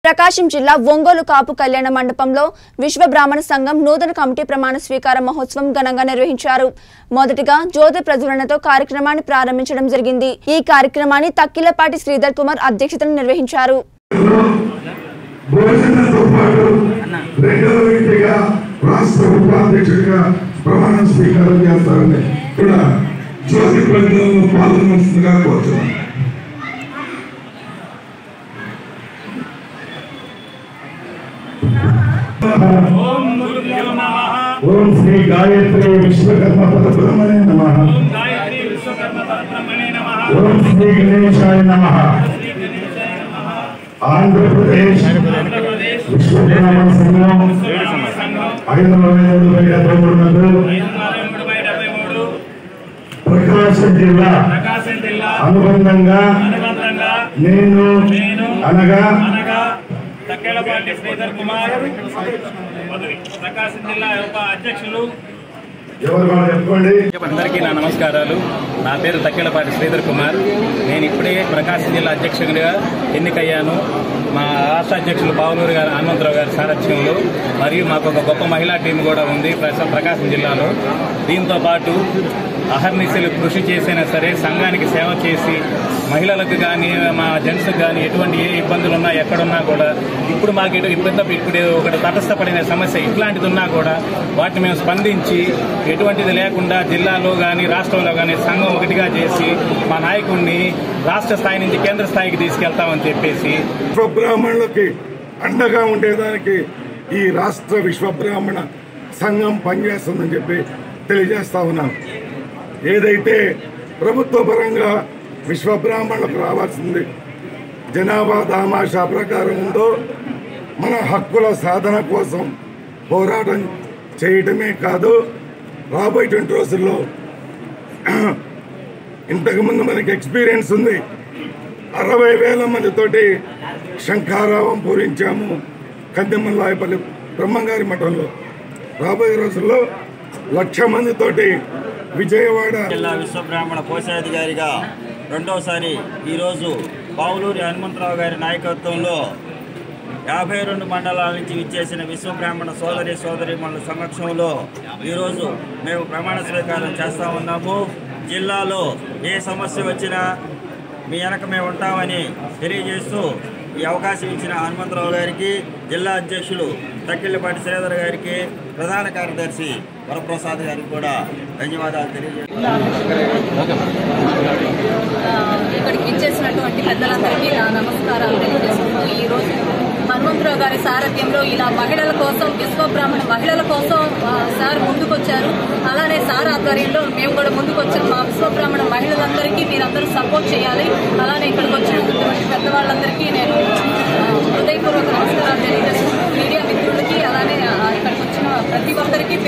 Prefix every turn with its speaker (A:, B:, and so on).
A: ప్రకాశం జిల్లా ఒంగోలు కాపు కళ్యాణ మండపంలో విశ్వ బ్రాహ్మణ సంఘం నూతన కమిటీ ప్రమాణ స్వీకార మహోత్సవం ఘనంగా నిర్వహించారు మొదటిగా జ్యోతి ప్రజ్వలనతో కార్యక్రమాన్ని ప్రారంభించడం జరిగింది ఈ కార్యక్రమాన్ని తక్కిలపాటి శ్రీధర్ కుమార్ అధ్యక్షతన నిర్వహించారు
B: భోజనంతో పాటు రెండవ వ్యక్తిగా రాష్ట్ర ఉపాధ్యక్షుడిగా ప్రమాణ స్వీకారం చేస్తారని ఇక్కడ జ్యోతి ప్రజ్ఞలో పాల్గొనవలసిందిగా కోరుతున్నాను ఓం శ్రీ గాయత్రి విశ్వకర్మ పరబ్రహ్మణే నమ
C: గాయత్రి విశ్వకర్మ పరబ్రహ్మణే నమః
B: ఓం శ్రీ గణేశాయ నమ ఆంధ్రప్రదేశ్ విశ్వబ్రాహ్మణ సంఘం ఐదు వందల మూడు బై డెబ్బై మూడు నందు
C: మూడు బై డెబ్బై మూడు
B: ప్రకాశం జిల్లా
C: ప్రకాశం జిల్లా
B: అనుబంధంగా
C: అనుబంధంగా
B: నేను
C: నేను
B: అనగా
C: అనగా తక్కేలపాటి శ్రీధర్ కుమార్ ప్రకాశం జిల్లా యొక్క అధ్యక్షులు
B: ఎవరు వాళ్ళు చెప్పుకోండి
C: అందరికీ నా నమస్కారాలు నా పేరు తక్కెలపాటి శ్రీధర్ కుమార్ నేను ఇప్పుడే ప్రకాశం జిల్లా అధ్యక్షుడిగా ఎన్నికయ్యాను మా రాష్ట్ర అధ్యక్షులు పావులూరు గారు హనుమంతరావు గారి సారథ్యంలో మరియు మాకు ఒక గొప్ప మహిళా టీం కూడా ఉంది ప్రస- ప్రకాశం జిల్లాలో దీంతో పాటు అహర్నిశలు కృషి చేసైనా సరే సంఘానికి సేవ చేసి మహిళలకు కానీ మా జెంట్స్కి కానీ ఎటువంటి ఏ ఇబ్బందులు ఉన్నా ఎక్కడున్నా కూడా ఇప్పుడు మాకు ఇటు ఇబ్బంది ఇప్పుడు ఒకటి తటస్థపడిన సమస్య ఇట్లాంటిది ఉన్నా కూడా వాటిని మేము స్పందించి ఎటువంటిది లేకుండా జిల్లాలో కానీ రాష్ట్రంలో కానీ సంఘం ఒకటిగా చేసి మా నాయకుడిని రాష్ట్ర స్థాయి నుంచి కేంద్ర స్థాయికి తీసుకెళ్తామని చెప్పేసి
B: విశ్వబ్రాహ్మణులకి అండగా ఉండేదానికి ఈ రాష్ట్ర విశ్వబ్రాహ్మణ సంఘం పనిచేస్తుందని చెప్పి తెలియజేస్తా ఉన్నాం ఏదైతే ప్రభుత్వ పరంగా విశ్వబ్రాహ్మణులకు రావాల్సింది జనాభా దామాషా ప్రకారం ఉందో మన హక్కుల సాధన కోసం పోరాటం చేయటమే కాదు రాబోయేటువంటి రోజుల్లో ఇంతకుముందు మనకి ఎక్స్పీరియన్స్ ఉంది అరవై వేల మందితోటి శంఖారావం పూరించాము కందిమల్లాయపల్లి బ్రహ్మంగారి మఠంలో రాబోయే రోజుల్లో లక్ష మందితోటి విజయవాడ
D: జిల్లా విశ్వబ్రాహ్మణ కోశాధికారిగా రెండవసారి ఈరోజు పావులూరి హనుమంతరావు గారి నాయకత్వంలో యాభై రెండు మండలాల నుంచి విచ్చేసిన విశ్వబ్రాహ్మణ సోదరి సోదరి మండల సమక్షంలో ఈరోజు మేము ప్రమాణ స్వీకారం చేస్తా ఉన్నాము జిల్లాలో ఏ సమస్య వచ్చినా మీ వెనక మేము ఉంటామని తెలియజేస్తూ ఈ అవకాశం ఇచ్చిన హనుమంతరావు గారికి జిల్లా అధ్యక్షులు తక్కిళ్ళపాటి శ్రీధర్ గారికి ప్రధాన కార్యదర్శి వరప్రసాద్ గారికి కూడా ధన్యవాదాలు తెలియజేస్తున్నాను
E: ఆ, ఇక్కడికి ఇచ్చేసినటువంటి పెద్దలందరికీ నా నమస్కారాలు తెలియజేస్తున్నాను ఈ రోజు హనుమంతరావు గారి సారథ్యంలో ఇలా మహిళల కోసం విశ్వబ్రాహ్మణ మహిళల కోసం ఆ, సార్ ముందుకొచ్చారు అలానే సార్ ఆధ్వర్యంలో మేము కూడా ముందుకొచ్చాం మా విశ్వబ్రాహ్మణ మహిళలందరికీ మీరందరూ సపోర్ట్ చేయాలి అలానే ఇక్కడికి వచ్చినటువంటి పెద్దవాళ్ళందరికీ నేను